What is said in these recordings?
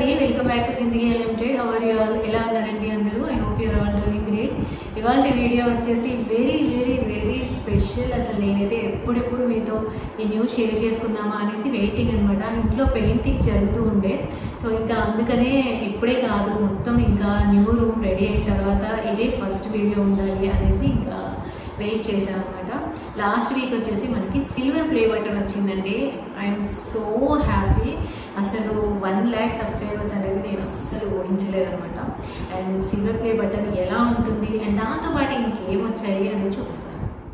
అండి welcome back to Zindagi limited how are you all ఎలా ఉన్నారండి అందరూ I hope your all doing great ఇవాళ వీడియో వచ్చేసి వెరీ వెరీ వెరీ స్పెషల్ అసలు నేనైతే ఎప్పుడెప్పుడు మీతో ఈ న్యూస్ షేర్ చేసుకుందామా అనేసి వెయిటింగ్ అనమాట ఇంట్లో పెయింటింగ్స్ జరుగుతూ ఉండే సో ఇంకా అందుకనే ఇప్పుడే కాదు మొత్తం ఇంకా న్యూ రూమ్ రెడీ అయిన తర్వాత ఇదే ఫస్ట్ వీడియో ఉండాలి అనేసి ఇంకా వెయిట్ చేశాను అనమాట లాస్ట్ వీక్ వచ్చేసి మనకి సిల్వర్ ప్లే బటన్ వచ్చిందండి ఐఎమ్ సో హ్యాపీ అసలు వన్ ల్యాక్ సబ్స్క్రైబర్స్ అనేది నేను అస్సలు ఊహించలేదన్నమాట అండ్ సిల్వర్ ప్లే బటన్ ఎలా ఉంటుంది అండ్ దాంతో పాటు ఇంకేం వచ్చాయి అనేది చూపిస్తాను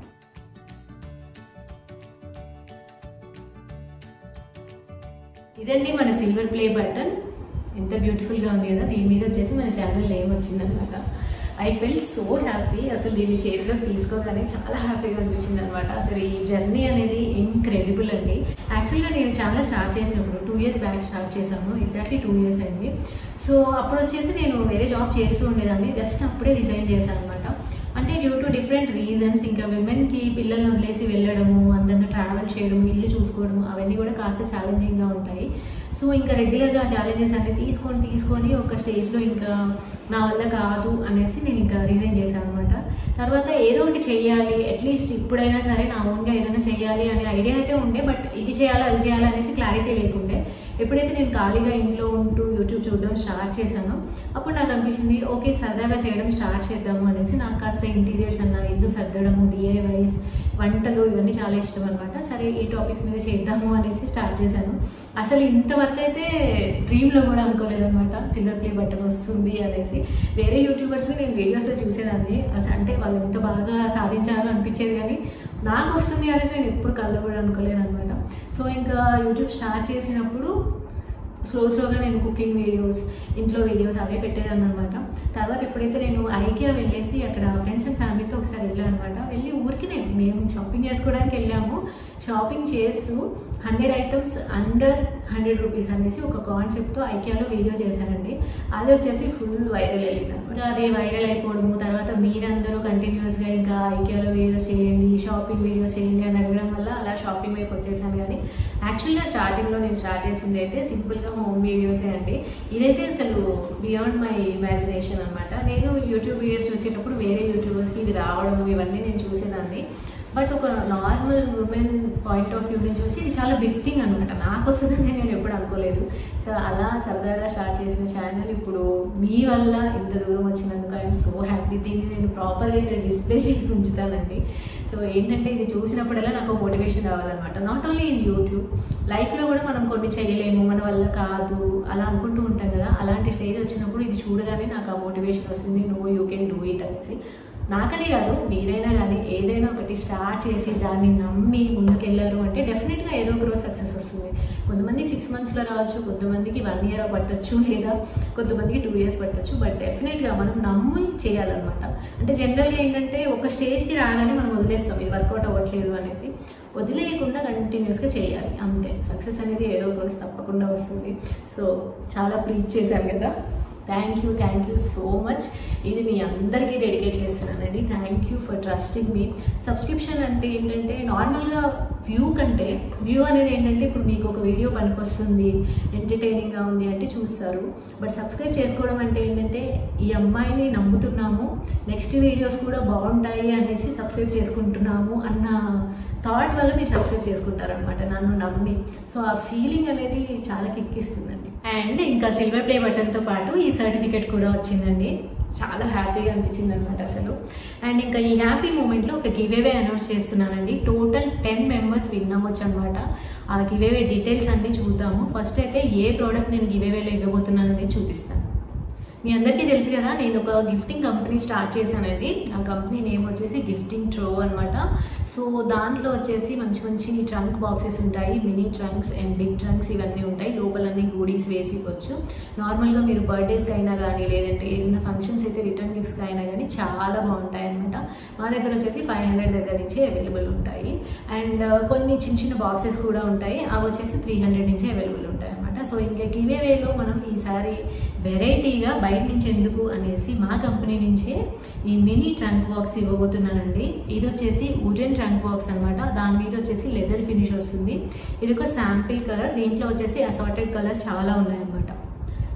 ఇదండి మన సిల్వర్ ప్లే బటన్ ఎంత బ్యూటిఫుల్గా ఉంది కదా దీని మీద వచ్చేసి మన ఛానల్ నేమ్ వచ్చిందనమాట ఐ ఫెల్ సో హ్యాపీ అసలు దీన్ని చేతిలో తీసుకోగానే చాలా హ్యాపీగా అనిపించింది అనమాట అసలు ఈ జర్నీ అనేది ఇన్క్రెడిబుల్ అండి యాక్చువల్గా నేను ఛానల్ స్టార్ట్ చేసినప్పుడు టూ ఇయర్స్ బ్యాక్ స్టార్ట్ చేశాను ఎగ్జాక్ట్లీ టూ ఇయర్స్ అయింది సో అప్పుడు వచ్చేసి నేను వేరే జాబ్ చేస్తూ ఉండేదాన్ని జస్ట్ అప్పుడే రిజైన్ చేశాను అనమాట అంటే డ్యూ టు డిఫరెంట్ రీజన్స్ ఇంకా విమెన్కి పిల్లల్ని వదిలేసి వెళ్ళడము అందంగా ట్రావెల్ చేయడం ఇల్లు చూసుకోవడం అవన్నీ కూడా కాస్త ఛాలెంజింగ్గా ఉంటాయి సో ఇంకా రెగ్యులర్గా ఛాలెంజెస్ అన్ని తీసుకొని తీసుకొని ఒక స్టేజ్లో ఇంకా నా వల్ల కాదు అనేసి నేను ఇంకా రిజైన్ చేశాను అనమాట తర్వాత ఏదో ఒకటి చెయ్యాలి అట్లీస్ట్ ఇప్పుడైనా సరే నా ఓన్గా ఏదైనా చేయాలి అనే ఐడియా అయితే ఉండే బట్ ఇది చేయాలి అది చేయాలి అనేసి క్లారిటీ లేకుండే ఎప్పుడైతే నేను ఖాళీగా ఇంట్లో ఉంటూ యూట్యూబ్ చూడడం స్టార్ట్ చేశానో అప్పుడు నాకు అనిపించింది ఓకే సరదాగా చేయడం స్టార్ట్ చేద్దాము అనేసి నాకు కాస్త ఇంటీరియర్స్ అన్న ఇల్లు సర్దడము డిఐవైస్ వంటలు ఇవన్నీ చాలా ఇష్టం అనమాట సరే ఈ టాపిక్స్ మీద చేద్దాము అనేసి స్టార్ట్ చేశాను అసలు ఇంతవరకు అయితే డ్రీమ్లో కూడా అనుకోలేదన్నమాట సిల్వర్ ప్లే బటన్ వస్తుంది అనేసి వేరే యూట్యూబర్స్ని నేను వీడియోస్లో చూసేదాన్ని అసలు అంటే వాళ్ళు ఎంత బాగా సాధించారో అనిపించేది కానీ నాకు వస్తుంది అనేసి నేను ఎప్పుడు కళ్ళు కూడా అనుకోలేదు అనమాట సో ఇంకా యూట్యూబ్ స్టార్ట్ చేసినప్పుడు స్లో స్లోగా నేను కుకింగ్ వీడియోస్ ఇంట్లో వీడియోస్ అవే పెట్టేదాన్ని అనమాట తర్వాత ఎప్పుడైతే నేను ఐకియా వెళ్ళేసి అక్కడ ఫ్రెండ్స్ అండ్ ఫ్యామిలీతో ఒకసారి వెళ్ళాను అనమాట వెళ్ళి ఊరికి నేను మేము షాపింగ్ చేసుకోవడానికి వెళ్ళాము షాపింగ్ చేస్తూ hundred items under hundred rupees అనేసి ఒక కాన్సెప్ట్తో ఐకియాలో వీడియో చేశానండి అది వచ్చేసి ఫుల్ వైరల్ వెళ్ళింది అనమాట అది వైరల్ అయిపోవడము తర్వాత మీరందరూ కంటిన్యూస్గా ఇంకా ఐకియాలో వీడియోస్ చేయండి షాపింగ్ వీడియోస్ చేయండి అని అడగడం వల్ల అలా షాపింగ్ వైపు వచ్చేసాను కానీ యాక్చువల్గా స్టార్టింగ్లో నేను స్టార్ట్ చేసింది అయితే సింపుల్గా హోమ్ వీడియోసే అండి ఇదైతే అసలు బియాండ్ మై ఇమాజినేషన్ అనమాట నేను యూట్యూబ్ వీడియోస్ చూసేటప్పుడు వేరే యూట్యూబర్స్కి ఇది రావడం ఇవన్నీ నేను చూసేదాన్ని బట్ ఒక normal women point of view నుంచి చూసి ఇది చాలా బిగ్ థింగ్ అనమాట నాకు వస్తుందని నేను ఎప్పుడు అనుకోలేదు సో అలా సరదాగా స్టార్ట్ చేసిన ఛానల్ ఇప్పుడు మీ వల్ల ఇంత దూరం వచ్చినందుకు ఐఎమ్ సో హ్యాపీ దీన్ని నేను ప్రాపర్గా ఇక్కడ డిస్ప్లే చేసి ఉంచుతానండి సో ఏంటంటే ఇది చూసినప్పుడల్లా నాకు మోటివేషన్ కావాలన్నమాట నాట్ ఓన్లీ ఇన్ యూట్యూబ్ లైఫ్లో కూడా మనం కొన్ని చేయలేము మన వల్ల కాదు అలా అనుకుంటూ ఉంటాం కదా అలాంటి స్టేజ్ వచ్చినప్పుడు ఇది చూడగానే నాకు ఆ మోటివేషన్ వస్తుంది నువ్వు యూ కెన్ డూ ఇట్ అనేసి నాకనే కాదు మీరైనా కానీ ఏదైనా ఒకటి స్టార్ట్ చేసి దాన్ని నమ్మి ముందుకెళ్ళారు అంటే డెఫినెట్గా ఏదో ఒక రోజు సక్సెస్ వస్తుంది కొంతమందికి సిక్స్ మంత్స్లో రావచ్చు కొంతమందికి వన్ ఇయర్ పట్టొచ్చు లేదా కొంతమందికి టూ ఇయర్స్ పట్టొచ్చు బట్ డెఫినెట్గా మనం నమ్మి చేయాలన్నమాట అంటే జనరల్గా ఏంటంటే ఒక స్టేజ్కి రాగానే మనం వదిలేస్తాం ఇది వర్కౌట్ అవ్వట్లేదు అనేసి వదిలేయకుండా కంటిన్యూస్గా చేయాలి అంతే సక్సెస్ అనేది ఏదో ఒక రోజు తప్పకుండా వస్తుంది సో చాలా ప్లీజ్ చేశాను కదా thank you thank you so much ఇది మీ అందరికీ డెడికేట్ చేస్తున్నానండి థ్యాంక్ యూ ఫర్ ట్రస్టింగ్ మీ సబ్స్క్రిప్షన్ అంటే ఏంటంటే నార్మల్గా వ్యూ కంటే వ్యూ అనేది ఏంటంటే ఇప్పుడు మీకు ఒక వీడియో పనికొస్తుంది ఎంటర్టైనింగ్గా ఉంది అంటే చూస్తారు బట్ సబ్స్క్రైబ్ చేసుకోవడం అంటే ఏంటంటే ఈ అమ్మాయిని నమ్ముతున్నాము నెక్స్ట్ వీడియోస్ కూడా బాగుంటాయి అనేసి సబ్స్క్రైబ్ చేసుకుంటున్నాము అన్న థాట్ వల్ల మీరు సబ్స్క్రైబ్ చేసుకుంటారనమాట నన్ను నమ్మి సో ఆ ఫీలింగ్ అనేది చాలా కిక్కిస్తుందండి అండ్ ఇంకా సిల్వర్ ప్లే బటన్తో పాటు ఈ సర్టిఫికేట్ కూడా వచ్చిందండి చాలా హ్యాపీగా అనిపించింది అనమాట అసలు అండ్ ఇంకా ఈ హ్యాపీ మూమెంట్లో ఒక గివేవే అనౌన్స్ చేస్తున్నానండి టోటల్ టెన్ మెంబర్స్ విన్ అవ్వచ్చు అనమాట ఆ గివేవే డీటెయిల్స్ అన్నీ చూద్దాము ఫస్ట్ అయితే ఏ ప్రోడక్ట్ నేను గివేవేలో ఇవ్వబోతున్నాను అనేది చూపిస్తాను మీ అందరికీ తెలుసు కదా నేను ఒక గిఫ్టింగ్ కంపెనీ స్టార్ట్ చేశానండి ఆ కంపెనీ నేమ్ వచ్చేసి గిఫ్టింగ్ ట్రో అనమాట సో దాంట్లో వచ్చేసి మంచి మంచి ట్రంక్ బాక్సెస్ ఉంటాయి mini trunks and big trunks ఇవన్నీ ఉంటాయి లోపలన్నీ గూడీస్ వేసి ఇవ్వచ్చు నార్మల్గా మీరు బర్త్డేస్కి అయినా కానీ లేదంటే ఏదైనా ఫంక్షన్స్ అయితే రిటర్న్ గిఫ్ట్స్కి అయినా కానీ చాలా బాగుంటాయి అనమాట మా దగ్గర వచ్చేసి ఫైవ్ హండ్రెడ్ దగ్గర నుంచి అవైలబుల్ ఉంటాయి అండ్ కొన్ని చిన్న చిన్న బాక్సెస్ కూడా ఉంటాయి అవి వచ్చేసి త్రీ హండ్రెడ్ నుంచి అవైలబుల్ ఉంటాయి అనమాట సో ఇంకా గివే వేలో మనం ఈసారి వెరైటీగా బయట నుంచి ఎందుకు అనేసి మా కంపెనీ నుంచే ఈ మినీ ట్రంక్ బాక్స్ ఇవ్వబోతున్నానండి ఇది వచ్చేసి వుడెన్ ట్రంక్ బాక్స్ అనమాట దాని మీద వచ్చేసి లెదర్ ఫినిష్ వస్తుంది ఇది ఒక శాంపిల్ కలర్ దీంట్లో వచ్చేసి అసార్టెడ్ కలర్స్ చాలా ఉన్నాయన్నమాట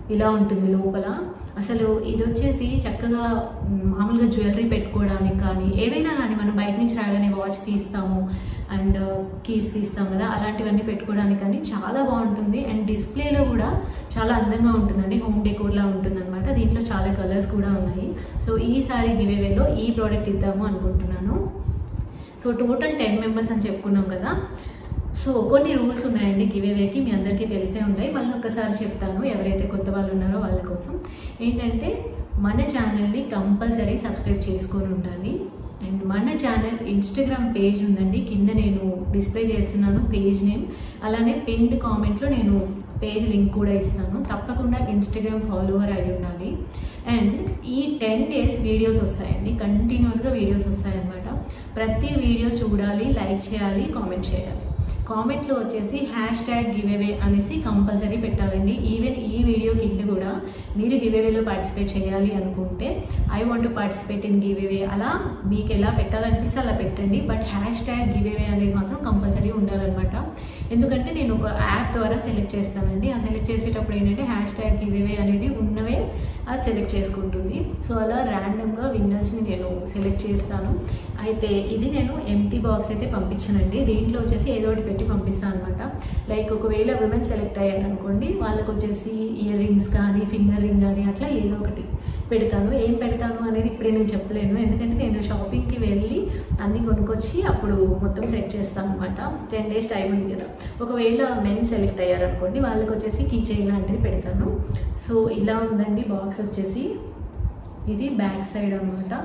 ఇలా ఉంటుంది లోపల అసలు ఇది వచ్చేసి చక్కగా మ్, మామూలుగా జ్యువెలరీ పెట్టుకోవడానికి కానీ ఏవైనా కానీ మనం బయట నుంచి రాగానే వాచ్ తీస్తాము అండ్ కీస్ తీస్తాం కదా అలాంటివన్నీ పెట్టుకోవడానికి కానీ చాలా బాగుంటుంది అండ్ డిస్ప్లేలో కూడా చాలా అందంగా ఉంటుందండి హోమ్ డెకోర్లా ఉంటుంది అనమాట దీంట్లో చాలా కలర్స్ కూడా ఉన్నాయి సో ఈసారి గివేవేలో ఈ ప్రోడక్ట్ ఇద్దాము అనుకుంటున్నాను సో టోటల్ టెన్ మెంబర్స్ అని చెప్పుకున్నాం కదా సో కొన్ని రూల్స్ ఉన్నాయండి గివేవేకి మీ అందరికీ తెలిసే ఉన్నాయి మళ్ళీ ఒకసారి చెప్తాను ఎవరైతే కొత్త వాళ్ళు ఉన్నారో వాళ్ళ కోసం ఏంటంటే మన ఛానల్ని కంపల్సరీ సబ్స్క్రైబ్ చేసుకొని ఉండాలి అండ్ మన ఛానల్ ఇన్స్టాగ్రామ్ పేజ్ ఉందండి కింద నేను డిస్ప్లే చేస్తున్నాను పేజ్ నేమ్ అలానే పిన్డ్ కామెంట్లో నేను పేజ్ లింక్ కూడా ఇస్తాను తప్పకుండా ఇన్స్టాగ్రామ్ ఫాలోవర్ అయి ఉండాలి అండ్ ఈ టెన్ డేస్ వీడియోస్ వస్తాయండి కంటిన్యూస్గా వీడియోస్ వస్తాయన్నమాట ప్రతి వీడియో చూడాలి లైక్ చేయాలి కామెంట్ చేయాలి కామెంట్లో వచ్చేసి హ్యాష్ ట్యాగ్ గివేవే అనేసి కంపల్సరీ పెట్టాలండి ఈవెన్ ఈ వీడియో కింద కూడా మీరు గివేవేలో పార్టిసిపేట్ చేయాలి అనుకుంటే I want to participate in giveaway అలా మీకు ఎలా పెట్టాలనిపిస్తే అలా పెట్టండి బట్ హ్యాష్ ట్యాగ్ గివేవే అనేది మాత్రం కంపల్సరీ ఉండాలన్నమాట ఎందుకంటే నేను ఒక యాప్ ద్వారా సెలెక్ట్ చేస్తానండి ఆ సెలెక్ట్ చేసేటప్పుడు ఏంటంటే హ్యాష్ ట్యాగ్ గివేవే అనేది ఉన్నవే అది సెలెక్ట్ చేసుకుంటుంది సో అలా ర్యాండమ్గా విన్నర్స్ని నేను సెలెక్ట్ చేస్తాను అయితే ఇది నేను ఎంటీ బాక్స్ అయితే పంపించానండి దీంట్లో వచ్చేసి ఏదో ఒకటి పెట్టి పంపిస్తాను అనమాట లైక్ ఒకవేళ విమెన్ సెలెక్ట్ అయ్యారు అనుకోండి వాళ్ళకి వచ్చేసి ఇయర్ రింగ్స్ కానీ ఫింగర్ రింగ్ కానీ అట్లా ఏదో ఒకటి పెడతాను ఏం పెడతాను అనేది ఇప్పుడే నేను చెప్పలేను ఎందుకంటే నేను షాపింగ్కి వెళ్ళి అన్నీ కొనుక్కొచ్చి అప్పుడు మొత్తం సెట్ చేస్తాను అనమాట టెన్ డేస్ టైం ఉంది కదా ఒకవేళ మెన్ సెలెక్ట్ అయ్యారు అనుకోండి వాళ్ళకి వచ్చేసి కీ చైన్ లాంటిది పెడతాను సో ఇలా ఉందండి బాక్స్ వచ్చేసి ఇది బ్యాక్ సైడ్ అన్నమాట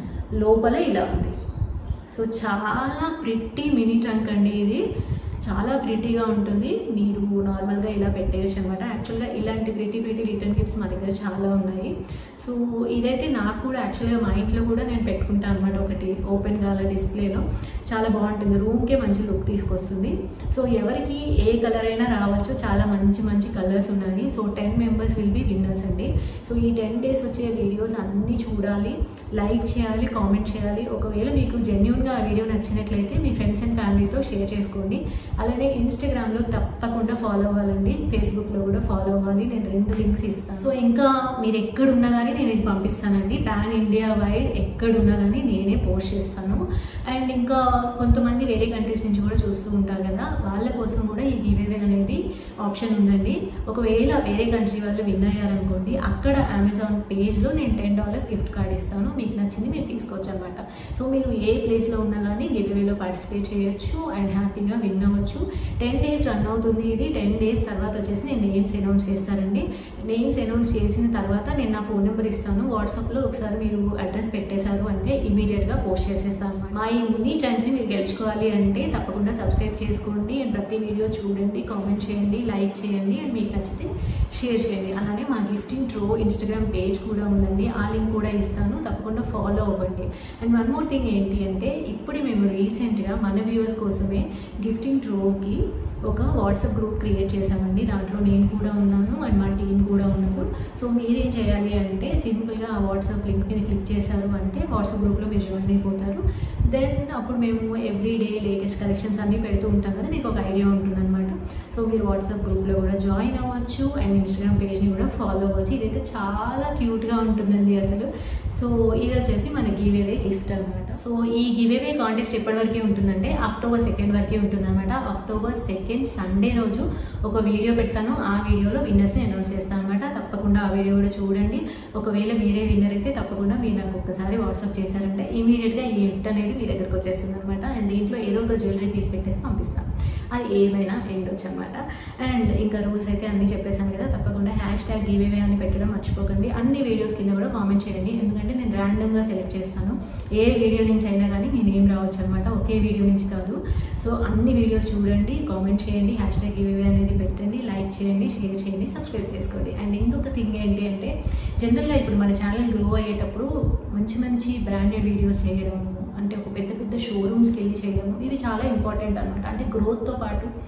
లోపల ఇలా ఉంది సో చాలా ప్రిట్టి మినీ ట్రంక్ అండి ఇది చాలా ప్రిటీగా ఉంటుంది మీరు నార్మల్గా ఇలా పెట్టేయచ్చు అనమాట యాక్చువల్గా ఇలాంటి ప్రిటీ ప్రిటీ రిటర్న్ గిఫ్ట్స్ మా దగ్గర చాలా ఉన్నాయి సో ఇదైతే నాకు కూడా యాక్చువల్గా మా ఇంట్లో కూడా నేను పెట్టుకుంటాను అనమాట ఒకటి ఓపెన్ కాల డిస్ప్లేలో చాలా బాగుంటుంది రూమ్కే మంచి లుక్ తీసుకొస్తుంది సో ఎవరికి ఏ కలర్ అయినా రావచ్చు చాలా మంచి మంచి కలర్స్ ఉన్నాయి so ten members will be winners అండి సో ఈ టెన్ డేస్ వచ్చే వీడియోస్ అన్నీ చూడాలి లైక్ చేయాలి కామెంట్ చేయాలి ఒకవేళ మీకు జెన్యున్గా ఆ వీడియో నచ్చినట్లయితే మీ ఫ్రెండ్స్ అండ్ ఫ్యామిలీతో షేర్ చేసుకోండి అలానే ఇన్స్టాగ్రామ్లో తప్పకుండా ఫాలో అవ్వాలండి ఫేస్బుక్లో కూడా ఫాలో అవ్వాలి నేను రెండు లింక్స్ ఇస్తాను సో ఇంకా మీరు ఎక్కడున్నా కానీ నేను ఇది పంపిస్తానండి పాన్ ఇండియా వైడ్ ఎక్కడున్నా కానీ నేనే పోస్ట్ చేస్తాను అండ్ ఇంకా కొంతమంది వేరే కంట్రీస్ నుంచి కూడా చూస్తూ ఉంటారు కదా వాళ్ళ కోసం కూడా ఈ గివేవే అనేది ఆప్షన్ ఉందండి ఒకవేళ వేరే కంట్రీ వాళ్ళు విన్ అయ్యారనుకోండి అక్కడ అమెజాన్ పేజ్లో నేను టెన్ డాలర్స్ గిఫ్ట్ కార్డ్ ఇస్తాను మీకు నచ్చింది మీరు తీసుకోవచ్చు అనమాట సో మీరు ఏ ప్లేస్లో ఉన్నా కానీ గివేవేలో పార్టిసిపేట్ చేయొచ్చు అండ్ హ్యాపీగా విన్ అవ్వచ్చు టెన్ డేస్ రన్ అవుతుంది ఇది టెన్ డేస్ తర్వాత వచ్చేసి నేను నేమ్స్ అనౌన్స్ చేస్తానండి నేమ్స్ అనౌన్స్ చేసిన తర్వాత నేను నా ఫోన్ నెంబర్ ఇస్తాను వాట్సాప్లో ఒకసారి మీరు అడ్రస్ పెట్టేశారు అంటే ఇమీడియట్గా పోస్ట్ చేసేస్తాను అన్నమాట. మా ఈ మినీ ట్యాంక్ని మీరు గెలుచుకోవాలి అంటే తప్పకుండా సబ్స్క్రైబ్ చేసుకోండి అండ్ ప్రతి వీడియో చూడండి కామెంట్ చేయండి లైక్ చేయండి అండ్ మీకు నచ్చితే షేర్ చేయండి అలానే మా గిఫ్టింగ్ ట్రో ఇన్స్టాగ్రామ్ పేజ్ కూడా ఉందండి ఆ లింక్ కూడా ఇస్తాను తప్పకుండా ఫాలో అవ్వండి అండ్ వన్ మోర్ థింగ్ ఏంటి అంటే ఇప్పుడు మేము రీసెంట్గా మన వ్యూవర్స్ కోసమే గిఫ్టింగ్ ట్రోకి ఒక వాట్సాప్ గ్రూప్ క్రియేట్ చేశామండి దాంట్లో నేను కూడా ఉన్నాను అండ్ మా టీం కూడా ఉన్నారు సో మీరేం చేయాలి అంటే సింపుల్గా ఆ వాట్సాప్ లింక్ మీద క్లిక్ చేశారు అంటే వాట్సాప్ గ్రూప్లో మీరు జాయిన్ అయిపోతారు దెన్ అప్పుడు మేము ఎవ్రీ డే లేటెస్ట్ కలెక్షన్స్ అన్నీ పెడుతూ ఉంటాం కదా మీకు ఒక ఐడియా ఉంటుందన్నమాట సో మీరు వాట్సాప్ గ్రూప్లో కూడా జాయిన్ అవ్వచ్చు అండ్ ఇన్స్టాగ్రామ్ పేజ్ని కూడా ఫాలో అవ్వచ్చు ఇదైతే చాలా క్యూట్గా ఉంటుందండి అసలు సో ఇది వచ్చేసి మన గివేవే గిఫ్ట్ అనమాట సో ఈ గివేవే కాంటెస్ట్ ఎప్పటి వరకే ఉంటుందంటే అక్టోబర్ సెకండ్ వరకే ఉంటుందన్నమాట అక్టోబర్ సెకండ్ సండే రోజు ఒక వీడియో పెడతాను ఆ వీడియోలో విన్నర్స్ని అనౌన్స్ చేస్తాను అనమాట తప్పకుండా ఆ వీడియో కూడా చూడండి ఒకవేళ మీరే విన్నర్ అయితే తప్పకుండా మీరు నాకు ఒక్కసారి వాట్సాప్ చేశారంటే ఇమీడియట్గా ఈ గిఫ్ట్ అనేది మీ దగ్గరకు వచ్చేస్తుంది అనమాట అండ్ దీంట్లో ఏదో ఒక జ్యువెలరీ పీస్ పెట్టేసి పంపిస్తాను అది ఏమైనా ఎండొచ్చు అనమాట అండ్ ఇంకా రూల్స్ అయితే అన్నీ చెప్పేశాను కదా తప్పకుండా హ్యాష్ ట్యాగ్ గివేవే అని పెట్టడం మర్చిపోకండి అన్ని వీడియోస్ కింద కూడా కామెంట్ చేయండి ఎందుకంటే నేను ర్యాండమ్గా సెలెక్ట్ చేస్తాను ఏ వీడియో నుంచి అయినా కానీ మీ నేమ్ రావచ్చు అనమాట ఒకే వీడియో నుంచి కాదు సో అన్ని వీడియోస్ చూడండి కామెంట్ చేయండి హ్యాష్ ట్యాగ్ గివేవే అనేది పెట్టండి లైక్ చేయండి షేర్ చేయండి సబ్స్క్రైబ్ చేసుకోండి అండ్ ఇంకొక థింగ్ ఏంటి అంటే జనరల్గా ఇప్పుడు మన ఛానల్ గ్రో అయ్యేటప్పుడు మంచి మంచి బ్రాండెడ్ వీడియోస్ చేయడం అంటే ఒక పెద్ద పెద్ద షోరూమ్స్కి వెళ్ళి చేయడం ఇది చాలా ఇంపార్టెంట్ అనమాట అంటే గ్రోత్తో పాటు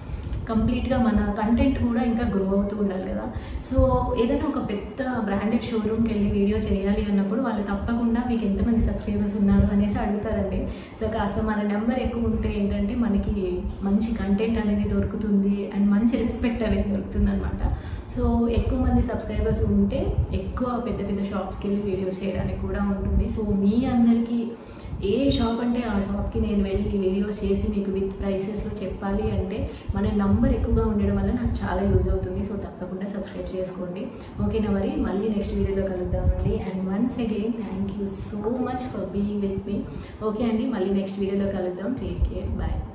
కంప్లీట్గా మన కంటెంట్ కూడా ఇంకా గ్రో అవుతూ ఉండాలి కదా సో ఏదైనా ఒక పెద్ద బ్రాండెడ్ షోరూమ్కి వెళ్ళి వీడియో చేయాలి అన్నప్పుడు వాళ్ళు తప్పకుండా మీకు ఎంతమంది సబ్స్క్రైబర్స్ ఉన్నారు అనేసి అడుగుతారండి సో కాస్త మన నెంబర్ ఎక్కువ ఉంటే ఏంటంటే మనకి మంచి కంటెంట్ అనేది దొరుకుతుంది అండ్ మంచి రెస్పెక్ట్ అనేది దొరుకుతుంది అనమాట సో ఎక్కువ మంది సబ్స్క్రైబర్స్ ఉంటే ఎక్కువ పెద్ద పెద్ద షాప్స్కి వెళ్ళి వీడియోస్ చేయడానికి కూడా ఉంటుంది సో మీ అందరికీ ఏ షాప్ అంటే ఆ షాప్కి నేను వెళ్ళి వీడియోస్ చేసి మీకు విత్ ప్రైసెస్లో చెప్పాలి అంటే మన నంబర్ ఎక్కువగా ఉండడం వల్ల నాకు చాలా యూజ్ అవుతుంది సో తప్పకుండా సబ్స్క్రైబ్ చేసుకోండి ఓకేనా మరి మళ్ళీ నెక్స్ట్ వీడియోలో కలుద్దామండి and once again thank you so much for being with మీ ఓకే అండి మళ్ళీ నెక్స్ట్ వీడియోలో కలుద్దాం టేక్ కేర్ బాయ్